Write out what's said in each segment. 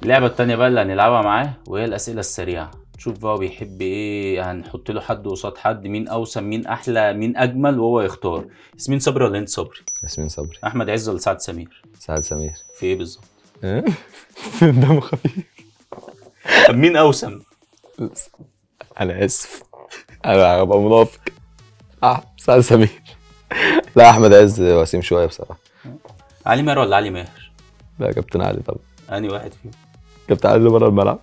اللعبة التانية بقى اللي هنلعبها معاه وهي الأسئلة السريعة شوف بقى هو بيحب ايه هنحط له حد قصاد حد مين أوسم مين أحلى مين أجمل وهو يختار ياسمين صبري ولا أنت صبري ياسمين صبري أحمد عز ولا سعد سمير سعد سمير في ايه بالظبط إيه؟ دمه خفيف طب مين أوسم انا اسف انا هبقى منافق اه سعد سمير لا احمد عز وسيم شويه بصراحه علي ماهر ولا علي ماهر لا كابتن علي طبعا أنهي واحد فيهم كابتن علي اللي بره الملعب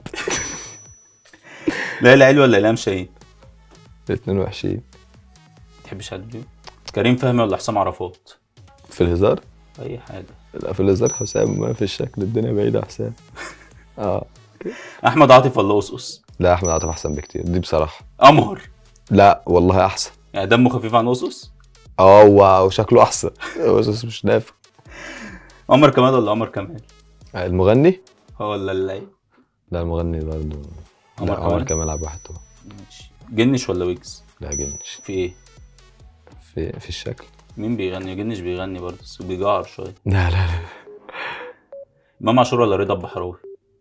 ليلى علوي ولا إلهام شاهين الاثنين وحشين تحبش حد فيهم كريم فهمي ولا حسام عرفات في الهزار أي حاجة لا في الهزار حسام ما في الشكل الدنيا بعيده حسام اه أحمد عاطف ولا قصقص لا احمد عاطف احسن بكتير دي بصراحه قمر لا والله احسن يعني دمه خفيف عن قصقص اه و- وشكله احسن بس مش نافع عمر كمال ولا عمر كمال المغني هو ولا اللعيب لا المغني برضه عمر لا كمال؟ عمر كمال عبد الواحد طبعا ماشي جنش ولا ويجز لا جنش في ايه في في الشكل مين بيغني جنش بيغني برضه بس بيجعر شويه لا لا لا امام عاشور ولا رضا البحراوي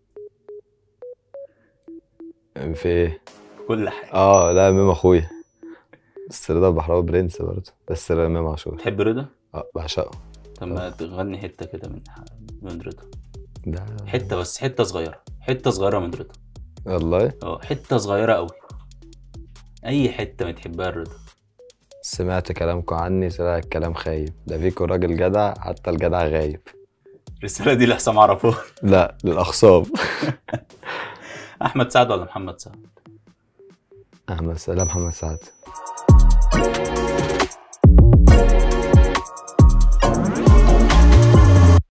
في ايه كل حاجه اه لا امام اخويا بس رضا البحراوي برنس برضه بس امام عاشور تحب رضا اه بعشقه طب ما تغني حته كده من من رضا ده حته بس حته صغيره حته صغيره من رضا والله اه حته صغيره قوي اي حته ما تحبها الرضا سمعت كلامكم عني طلع الكلام خايب ده فيكم راجل جدع حتى الجدع غايب الرساله دي لحسام عرفات لا للاخصام احمد سعد ولا محمد سعد احمد سلام محمد سعد